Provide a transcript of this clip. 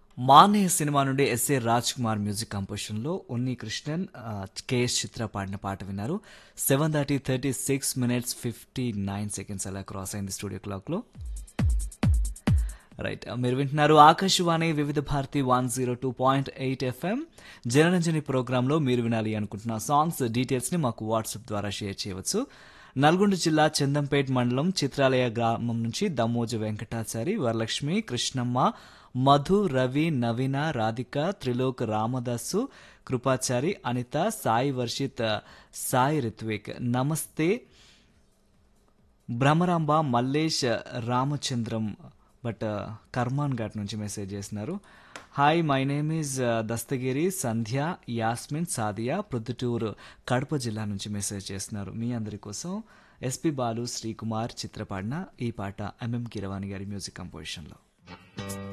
మానే సినిమా నుండి SA Raj Kumar music కంపోజిషన్లో ఉన్ని కృష్ణన్ ఆ, కేఎస్ చిత్ర పాడిన పాట విన్నారు seven thirty thirty six minutes fifty nine seconds అలా క్రాస్ అయింది స్టూడియో క్లాక్లో రైట్ మీరు వింటున్నారు Akashvani Vividha Bharati one zero two point eight FM Janaranjani ప్రోగ్రాంలో మీరు వినాలి అనుకుంటున్న సాంగ్స్ డీటెయిల్స్ని మాకు వాట్సాప్ ద్వారా షేర్ చేయవచ్చు నల్గొండ జిల్లా చందంపేట్ మండలం చిత్రాలయ గ్రామం నుంచి దమ్మోజు వెంకటాచారి వరలక్ష్మి కృష్ణమ్మ మధు రవి నవీన రాధిక త్రిలోక్ రామదాసు కృపాచారి అనిత సాయి వర్షిత్ సాయి రిత్విక్ నమస్తే భ్రమరాంబ మల్లేష్ రామచంద్రం బట్ కర్మాన్ ఘాట్ నుంచి మెసేజ్ చేస్తున్నారు hi my name is Dastagiri Sandhya Yasmin Sadiya Proddatur Kadapa జిల్లా నుంచి మెసేజ్ చేస్తున్నారు మీ అందరి కోసం ఎస్పి బాలు శ్రీకుమార్ చిత్రపాడిన ఈ పాట ఎంఎం కిరవాణి గారి మ్యూజిక్ కంపోజిషన్లో